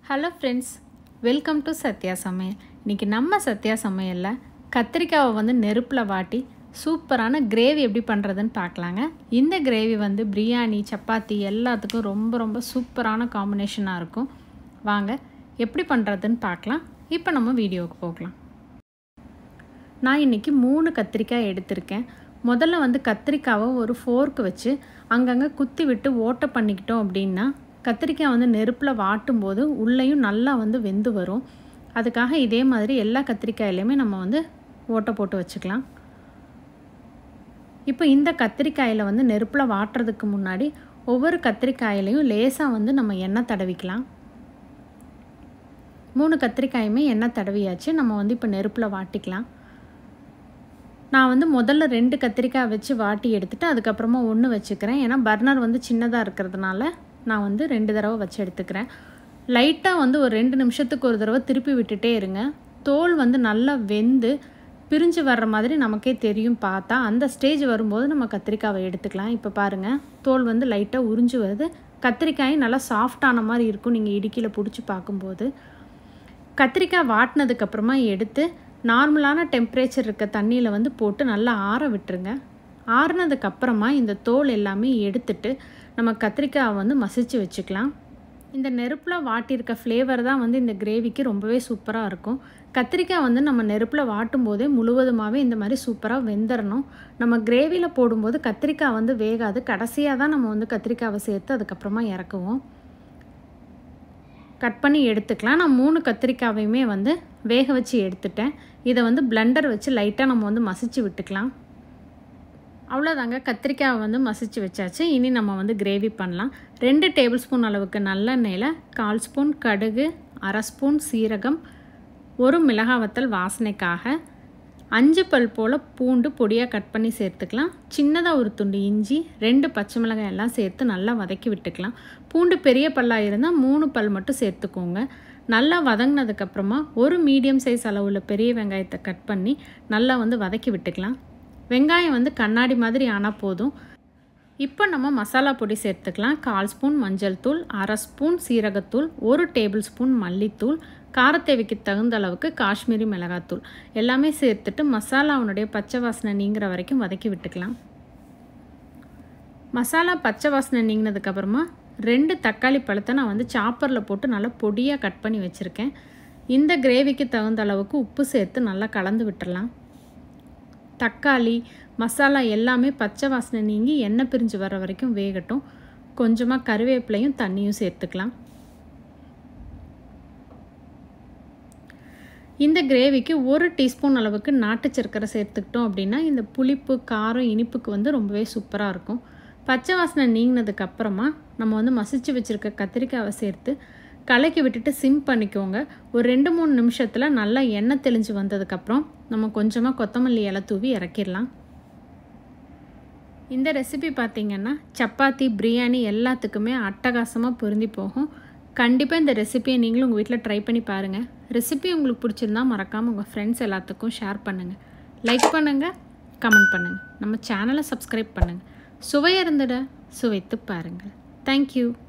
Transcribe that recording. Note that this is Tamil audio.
hello friends welcome to Sathya சமையல் இன்றைக்கி நம்ம சத்யா சமையலில் கத்திரிக்காவை வந்து நெருப்பில் வாட்டி சூப்பரான கிரேவி எப்படி பண்ணுறதுன்னு பார்க்கலாங்க இந்த கிரேவி வந்து பிரியாணி சப்பாத்தி எல்லாத்துக்கும் ரொம்ப ரொம்ப சூப்பரான காம்பினேஷனாக இருக்கும் வாங்க எப்படி பண்ணுறதுன்னு பார்க்கலாம் இப்போ நம்ம வீடியோவுக்கு போகலாம் நான் இன்றைக்கி மூணு கத்திரிக்காய் எடுத்திருக்கேன் முதல்ல வந்து கத்திரிக்காவை ஒரு ஃபோர்க்கு வச்சு அங்கங்கே குத்தி விட்டு ஓட்டை பண்ணிக்கிட்டோம் அப்படின்னா கத்திரிக்காய் வந்து நெருப்பில் வாட்டும் போது உள்ளேயும் நல்லா வந்து வெந்து வரும் அதுக்காக இதே மாதிரி எல்லா கத்திரிக்காயிலையுமே நம்ம வந்து ஓட்டை போட்டு வச்சுக்கலாம் இப்போ இந்த கத்திரிக்காயில் வந்து நெருப்பில் வாட்டுறதுக்கு முன்னாடி ஒவ்வொரு கத்திரிக்காயிலையும் லேசாக வந்து நம்ம எண்ணெய் தடவிக்கலாம் மூணு கத்திரிக்காயுமே எண்ணெய் தடவியாச்சு நம்ம வந்து இப்போ நெருப்பில் வாட்டிக்கலாம் நான் வந்து முதல்ல ரெண்டு கத்திரிக்காய் வச்சு வாட்டி எடுத்துகிட்டு அதுக்கப்புறமா ஒன்று வச்சுக்கிறேன் ஏன்னா பர்னர் வந்து சின்னதாக இருக்கிறதுனால நான் வந்து ரெண்டு தடவை வச்சு எடுத்துக்கிறேன் லைட்டாக வந்து ஒரு ரெண்டு நிமிஷத்துக்கு ஒரு தடவை திருப்பி விட்டுட்டே இருங்க தோல் வந்து நல்லா வெந்து பிரிஞ்சு வர்ற மாதிரி நமக்கே தெரியும் பார்த்தா அந்த ஸ்டேஜ் வரும்போது நம்ம கத்திரிக்காவை எடுத்துக்கலாம் இப்போ பாருங்கள் தோல் வந்து லைட்டாக உறிஞ்சு வருது கத்திரிக்காயும் நல்லா சாஃப்டான மாதிரி இருக்கும் நீங்கள் இடுக்கியில் பிடிச்சி பார்க்கும்போது கத்திரிக்காய் வாட்டினதுக்கப்புறமா எடுத்து நார்மலான டெம்பரேச்சர் இருக்க தண்ணியில் வந்து போட்டு நல்லா ஆற விட்டுருங்க ஆறுனதுக்கப்புறமா இந்த தோல் எல்லாமே எடுத்துட்டு நம்ம கத்திரிக்காயை வந்து மசிச்சு வச்சுக்கலாம் இந்த நெருப்பில் வாட்டியிருக்க ஃப்ளேவர் தான் வந்து இந்த கிரேவிக்கு ரொம்பவே சூப்பராக இருக்கும் கத்திரிக்காய் வந்து நம்ம நெருப்பில் வாட்டும் போதே முழுவதுமாகவே இந்த மாதிரி சூப்பராக வெந்துடணும் நம்ம கிரேவியில் போடும்போது கத்திரிக்காய் வந்து வேகாது கடைசியாக தான் நம்ம வந்து கத்திரிக்காவை சேர்த்து அதுக்கப்புறமா இறக்குவோம் கட் பண்ணி எடுத்துக்கலாம் நான் மூணு கத்திரிக்காவையுமே வந்து வேக வச்சு எடுத்துட்டேன் இதை வந்து பிளெண்டர் வச்சு லைட்டாக நம்ம வந்து மசிச்சு விட்டுக்கலாம் அவ்வளோதாங்க கத்திரிக்காவை வந்து மசிச்சு வச்சாச்சு இனி நம்ம வந்து கிரேவி பண்ணலாம் ரெண்டு டேபிள் ஸ்பூன் அளவுக்கு நல்லெண்ணெயில் கால் ஸ்பூன் கடுகு அரை ஸ்பூன் சீரகம் ஒரு மிளகாய் வத்தல் வாசனைக்காக அஞ்சு பல் போல் பூண்டு பொடியாக கட் பண்ணி சேர்த்துக்கலாம் சின்னதாக ஒரு துண்டு இஞ்சி ரெண்டு பச்சை மிளகாய் எல்லாம் சேர்த்து நல்லா வதக்கி விட்டுக்கலாம் பூண்டு பெரிய பல்லாக இருந்தால் மூணு பல் மட்டும் சேர்த்துக்கோங்க நல்லா வதங்கினதுக்கப்புறமா ஒரு மீடியம் சைஸ் அளவில் பெரிய வெங்காயத்தை கட் பண்ணி நல்லா வந்து வதக்கி விட்டுக்கலாம் வெங்காயம் வந்து கண்ணாடி மாதிரி ஆனால் போதும் இப்போ நம்ம மசாலா பொடி சேர்த்துக்கலாம் கால் ஸ்பூன் மஞ்சள் தூள் அரை ஸ்பூன் சீரகத்தூள் ஒரு டேபிள் ஸ்பூன் மல்லித்தூள் காரத்தேவைக்கு தகுந்த அளவுக்கு காஷ்மீரி மிளகாத்தூள் எல்லாமே சேர்த்துட்டு மசாலாவுனுடைய பச்சை வாசனை நீங்கிற வரைக்கும் வதக்கி விட்டுக்கலாம் மசாலா பச்சை வாசனை நீங்கினதுக்கப்புறமா ரெண்டு தக்காளி பழத்தை நான் வந்து சாப்பரில் போட்டு நல்லா பொடியாக கட் பண்ணி வச்சுருக்கேன் இந்த கிரேவிக்கு தகுந்த அளவுக்கு உப்பு சேர்த்து நல்லா கலந்து விட்டுடலாம் தக்காளி மசாலா எல்லாமே பச்சை வாசனை நீங்கி எண்ணெய் பிரிஞ்சு வர வரைக்கும் வேகட்டும் கொஞ்சமாக கருவேப்பிலையும் தண்ணியும் சேர்த்துக்கலாம் இந்த கிரேவிக்கு ஒரு டீஸ்பூன் அளவுக்கு நாட்டு சர்க்கரை சேர்த்துக்கிட்டோம் அப்படின்னா இந்த புளிப்பு காரம் இனிப்புக்கு வந்து ரொம்பவே சூப்பராக இருக்கும் பச்சை வாசனை நீங்கினதுக்கப்புறமா நம்ம வந்து மசிச்சு வச்சுருக்க கத்திரிக்காவை சேர்த்து கலக்கி விட்டுட்டு சிம் பண்ணிக்கோங்க ஒரு ரெண்டு மூணு நிமிஷத்தில் நல்லா எண்ணெய் தெளிஞ்சு வந்ததுக்கப்புறம் நம்ம கொஞ்சமாக கொத்தமல்லி இலை தூவி இறக்கிடலாம் இந்த ரெசிபி பார்த்திங்கன்னா சப்பாத்தி பிரியாணி எல்லாத்துக்குமே அட்டகாசமாக பொருந்தி போகும் கண்டிப்பாக இந்த ரெசிபியை நீங்களும் உங்கள் வீட்டில் ட்ரை பண்ணி பாருங்கள் ரெசிபி உங்களுக்கு பிடிச்சிருந்தா மறக்காமல் உங்கள் ஃப்ரெண்ட்ஸ் எல்லாத்துக்கும் ஷேர் பண்ணுங்கள் லைக் பண்ணுங்கள் கமெண்ட் பண்ணுங்கள் நம்ம சேனலை சப்ஸ்கிரைப் பண்ணுங்கள் சுவை இருந்துட சுவைத்து பாருங்கள் தேங்க்யூ